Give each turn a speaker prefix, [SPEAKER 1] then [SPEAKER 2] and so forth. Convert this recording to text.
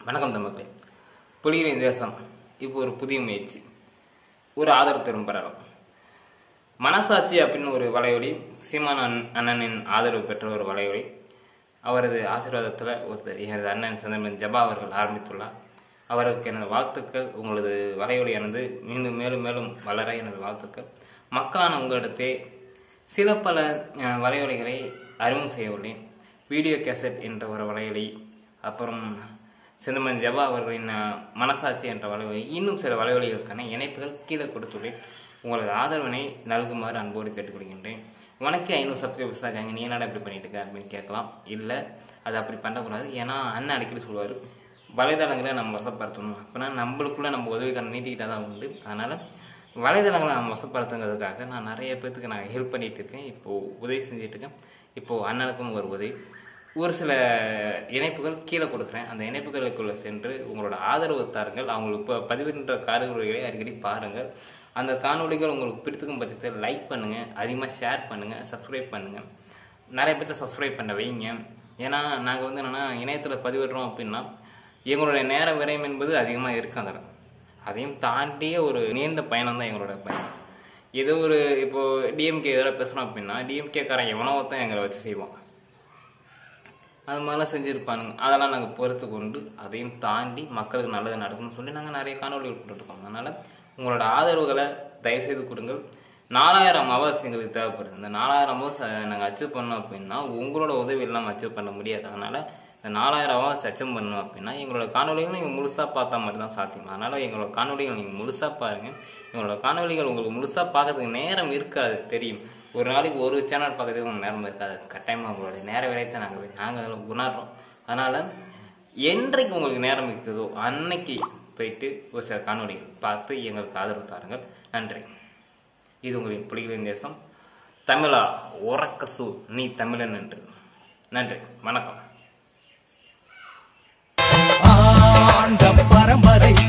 [SPEAKER 1] வணக்கம் தமிழர்களே புலிகளின் தேசம் இப்போ ஒரு புதிய முயற்சி ஒரு ஆதரவு தரும் பரவல் மனசாட்சி அப்படின்னு ஒரு வலையொலி சீமான் அண்ணன்- அண்ணனின் ஆதரவு பெற்ற ஒரு வலையொலி அவரது ஆசீர்வாதத்தில் ஒருத்தர் எனது அண்ணன் சந்திரன் ஜபா அவர்கள் ஆரம்பித்துள்ளார் அவருக்கு எனது வாழ்த்துக்கள் உங்களது வலையொலியானது மீண்டும் மேலும் மேலும் வளர எனது வாழ்த்துக்கள் மக்களான உங்களிடத்தே சில பல அஹ், வலையொலிகளை அறிமுகம் செய்ய உள்ளேன் வீடியோ கேசட் என்ற ஒரு வலையொலி அப்புறம் சிந்தமன் ஜபா அவர்களின் அஹ், மனசாட்சி என்ற வலைவலி இன்னும் சில வலைவலிகளுக்கான இணைப்புகள் கீழே கொடுத்துள்ளேன் உங்களது ஆதரவினை நல்குமாறு அன்போடு கேட்டுக்கொள்கின்றேன் உனக்கே ஐநூறு சப்ஸ்கிரைபர்ஸ் தான் இருக்காங்க நீ என்னடா இப்படி பண்ணிட்டு இருக்க அப்படின்னு கேட்கலாம் இல்லை அது அப்படி பண்ணக்கூடாது ஏன்னா அண்ணன் அடிக்கடி சொல்லுவார் வலைதளங்களை நம்ம வசப்படுத்தணும் அப்போனா நம்மளுக்குள்ள நம்ம உதவிக்கான நீட்டிக்கிட்டால் தான் உண்டு அதனால் வலைதளங்களை நம்ம வசப்படுத்துங்கிறதுக்காக நான் நிறைய பேர்த்துக்கு நான் ஹெல்ப் பண்ணிட்டு இருக்கேன் இப்போது உதவி செஞ்சுட்டு இருக்கேன் இப்போது அண்ணனுக்கும் ஒரு உதவி ஒரு சில இணைப்புகள் கீழே கொடுக்குறேன் அந்த இணைப்புகளுக்குள்ள சென்று உங்களோட ஆதரவு தாருங்கள் அவங்களுக்கு இப்போ பதிவிடுற காணொலிகளை அடிக்கடி பாருங்கள் அந்த காணொலிகள் உங்களுக்கு பிடித்துக்கும் பட்சத்தில் லைக் பண்ணுங்கள் அதிகமாக ஷேர் பண்ணுங்கள் சப்ஸ்கிரைப் பண்ணுங்கள் நிறைய பேர்த்த சப்ஸ்கிரைப் பண்ண வைங்க ஏன்னா நாங்கள் வந்து என்னென்னா இணையத்தில் பதிவிடுறோம் அப்படின்னா எங்களுடைய நேர விரயம் என்பது அதிகமாக இருக்கு அதில் அதையும் தாண்டிய ஒரு நீண்ட பயணம் தான் எங்களோட பயணம் ஏதோ ஒரு இப்போ டிஎம்கே எதிராக பேசுகிறோம் அப்படின்னா டிஎம்கே காரன் எவனோ ஒருத்தன் எங்களை வச்சு செய்வான் அது மாதிரிலாம் செஞ்சுருப்பானுங்க அதெல்லாம் நாங்கள் பொறுத்து கொண்டு அதையும் தாண்டி மக்களுக்கு நல்லது நடக்கணும்னு சொல்லி நாங்கள் நிறைய காணொலிகள் போட்டுருக்கோம் அதனால் உங்களோட ஆதரவுகளை தயவுசெய்து கொடுங்கள் நாலாயிரம் அவர்ஸ் எங்களுக்கு தேவைப்படுது இந்த நாலாயிரம் அவர்ஸ் நாங்கள் அச்சீவ் பண்ணோம் அப்படின்னா உங்களோட உதவி இல்லாமல் அச்சீவ் பண்ண முடியாது அதனால் இந்த நாலாயிரம் அவர்ஸ் அச்சீவ் பண்ணோம் அப்படின்னா எங்களோட காணொலிகள் நீங்கள் முழுசாக பார்த்தா மட்டும் தான் சாத்தியம் அதனால் எங்களோட காணொலிகள் நீங்கள் முழுசாக பாருங்கள் எங்களோட காணொலிகள் உங்களுக்கு முழுசாக பார்க்கறதுக்கு நேரம் இருக்காது தெரியும் ஒரு நாளைக்கு ஒரு சேனல் பார்க்கறதுக்கு உங்களுக்கு நேரம் இருக்காது கட்டாயமாக உங்களுடைய நேர விலையத்தை நாங்கள் நாங்கள் உணர்றோம் அதனால் என்றைக்கு உங்களுக்கு நேரம் இருக்குதோ அன்னைக்கு போயிட்டு ஒரு சில காணொலிகள் பார்த்து எங்களுக்கு ஆதரவு தாருங்கள் நன்றி இது உங்களின் புலிகளின் தேசம் தமிழா உறக்க சூ நீ தமிழன் என்று நன்றி வணக்கம்
[SPEAKER 2] ஆண்ட பரம்பரை